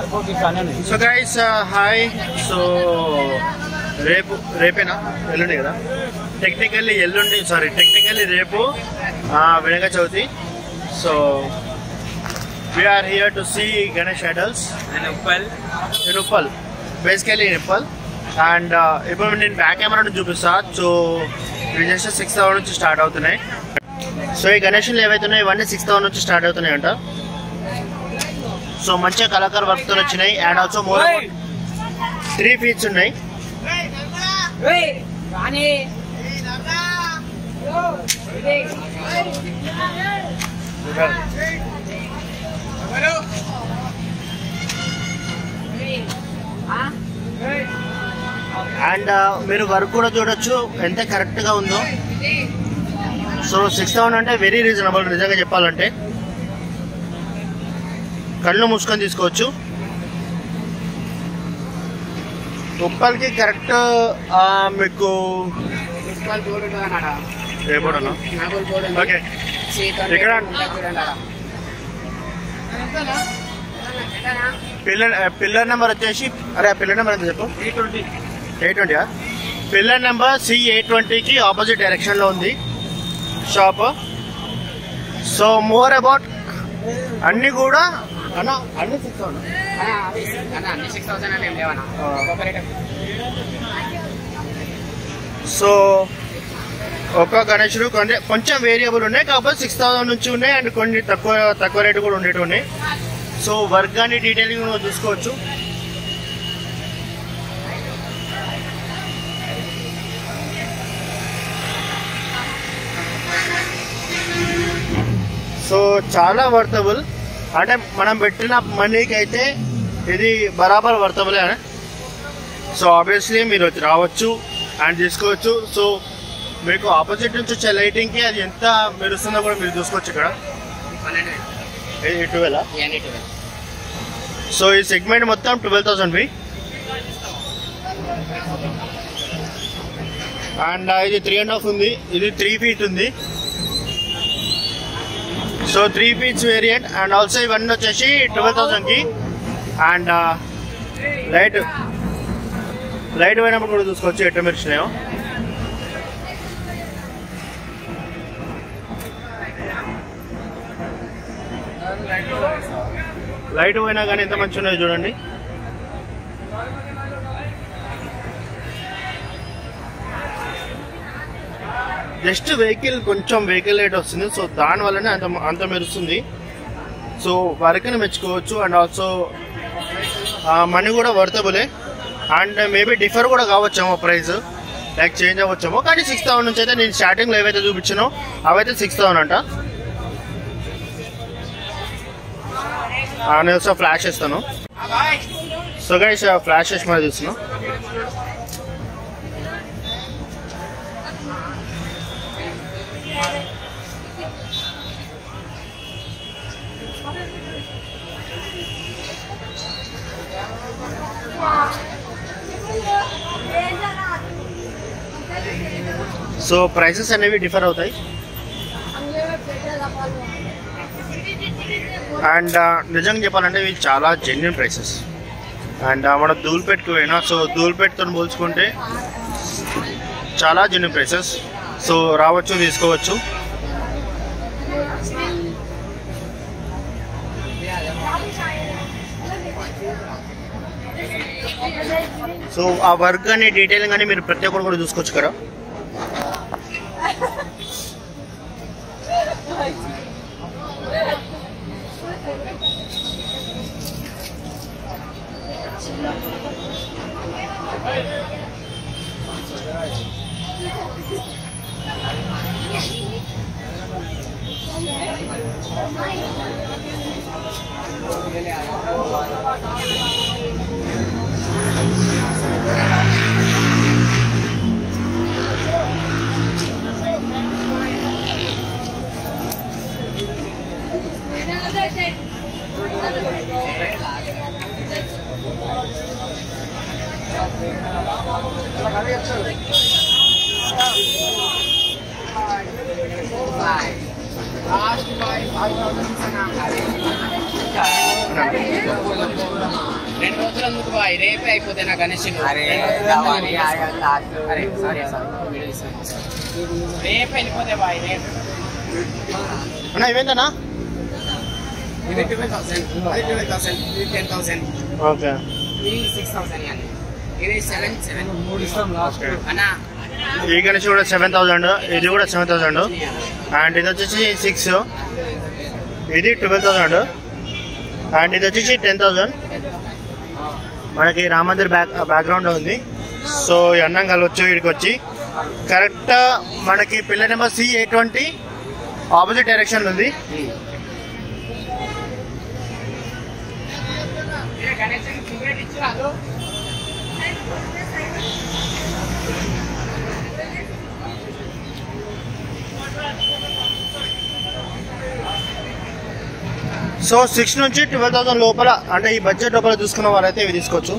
so guys hi so రేపు రేపేనా ఎల్లుండి కదా టెక్నికల్లీ ఎల్లుండి సారీ టెక్నికల్లీ రేపు ఆ, Vinayaka Chavithi so we're here to see Ganesh idols నేను Uppal in Uppal basically in Uppal and ఇప్పుడు నేను బ్యాక్ కెమెరా నుంచి చూపిస్తా సో ఇవి జస్ట్ సిక్స్ థౌసండ్ నుంచి స్టార్ట్ అవుతున్నాయి సో ఈ గణేషులు ఏవైతే ఉన్నాయో ఇవన్నీ సిక్స్ థౌసండ్ నుంచి స్టార్ట్ అవుతున్నాయి అంట సో మంచిగా కళాకార వర్క్తో వచ్చినాయి and also more three feets ఉన్నాయి రాణి అండ్ మీరు వర్క్ కూడా చూడొచ్చు ఎంత కరెక్ట్ గా ఉందో సో సిక్స్ థౌసండ్ అంటే వెరీ రీజనబుల్ నిజంగా చెప్పాలంటే కళ్ళు మూసుకొని తీసుకోవచ్చు ఉప్పల్కి కరెక్ట్ మీకు రేపడనా ఓకే ఇక్కడ పిల్లర్ పిల్లర్ నెంబర్ వచ్చేసి అరే ఆ పిల్లర్ నెంబర్ ఎంత చెప్పు ఎయిట్ ట్వంటీ ఎయిట్ ట్వంటీయా పిల్లర్ నెంబర్ సి ఎయిట్ ట్వంటీకి ఆపోజిట్ డైరెక్షన్లో ఉంది షాప్ సో మోర్ అబౌట్ అన్ని కూడా అన్న అన్ని సిక్స్ అన్ని సిక్స్ థౌసండ్ అని ఏం లేవన్నా సో ఒక గణేశుడు కొన్ని కొంచెం వేరియబుల్ ఉన్నాయి కాకపోతే సిక్స్ థౌసండ్ నుంచి ఉన్నాయి అండ్ కొన్ని తక్కువ తక్కువ రేటు కూడా ఉండేవి ఉన్నాయి సో వర్క్ కానీ డీటెయిలింగ్ నువ్వు చూసుకోవచ్చు సో చాలా వర్తబుల్ అంటే మనం పెట్టిన మనీకి అయితే ఇది బరాబర్ వర్తబులే అని సో ఆబ్వియస్లీ మీరు వచ్చి రావచ్చు అండ్ తీసుకోవచ్చు సో మీకు ఆపోజిట్ నుంచి వచ్చే లైటింగ్కి అది ఎంత మెరుస్తుందో కూడా మీరు చూసుకోవచ్చు ఇక్కడ ట్వెల్వ్ సో ఈ సెగ్మెంట్ మొత్తం ట్వెల్వ్ థౌసండ్ వి అండ్ ఇది త్రీ అండ్ హాఫ్ ఉంది ఇది త్రీ ఫీట్ ఉంది so three feets variant and also ఇవన్నీ వచ్చేసి ట్వెల్వ్ థౌసండ్కి అండ్ లైట్ లైట్ పోయినప్పుడు కూడా చూసుకోవచ్చు ఎట్లా మెరిచినాయో లైట్ పోయినా కానీ ఎంత మంచి ఉన్నాయో చూడండి జస్ట్ వెహికల్ కొంచెం వెహికల్ లైట్ వస్తుంది సో దాని వల్లనే అంత అంత మెరుస్తుంది సో వర్క్ని మెచ్చుకోవచ్చు అండ్ ఆల్సో మనీ కూడా వర్తబులే అండ్ మేబీ డిఫర్ కూడా కావచ్చేమో ప్రైస్ లైక్ చేంజ్ అవ్వచ్చేమో కానీ సిక్స్ థౌసండ్ నుంచి అయితే నేను స్టార్టింగ్లో ఏవైతే చూపించానో అవైతే సిక్స్ థౌసండ్ అంట ఆ, నేను ఒకసారి ఫ్లాష్ ఇస్తాను సో గైస్ ఫ్లాష్ చేసి మరి చూస్తున్నాం సో ప్రైసెస్ అనేవి డిఫర్ అవుతాయి అండ్ నిజంగా చెప్పాలంటే ఇవి చాలా జెన్యున్ ప్రైసెస్ అండ్ మన ధూల్పేట్కి పోయినా సో ధూల్పేట్తో పోల్చుకుంటే చాలా జెన్యున్ ప్రైసెస్ సో రావచ్చు తీసుకోవచ్చు సో ఆ వర్క్ కానీ డీటెయిలింగ్ కానీ మీరు ప్రతి ఒక్కరు కూడా చూసుకోవచ్చు కదా లాస్ట్ ఫైవ్ థౌసండ్ రోజులు ఎందుకు బాయ్ రేపే అయిపోతే నా గణేష్ అరే కావాలి లాస్ట్ అరే సారీ సారీ రేపు వెళ్ళిపోతే బాయ్ రేపు అన్న ఇవేంటన్నా ఇది ట్వెల్వ్ థౌసండ్ అది ట్వెల్వ్ థౌసండ్ ఇది టెన్ థౌసండ్ ఓకే ఇది సిక్స్ థౌసండ్ అని ఇది సెవెన్ సెవెన్ మూడు ఇస్తాం లాస్ట్ అన్నా ఈ గణేష్ కూడా సెవెన్ థౌసండ్ ఇది కూడా సెవెన్ థౌసండ్ అండ్ ఇది వచ్చేసి సిక్స్ ఇది ట్వెల్వ్ థౌసండ్ అండ్ ఇది వచ్చేసి టెన్ థౌసండ్ మనకి రామ మందిర్ బ్యాక్ బ్యాక్గ్రౌండ్ ఉంది సో ఈ అన్నం కలవచ్చు ఇక్కడికి వచ్చి కరెక్ట్ మనకి pillar number C A twenty opposite direction ఉంది గణేష్ సిగరెట్ ఇచ్చి రాదు సో సిక్స్ నుంచి ట్వెల్వ్ థౌసండ్ లోపల అంటే ఈ బడ్జెట్ లోపల చూసుకున్న వారైతే ఇవి తీసుకోవచ్చు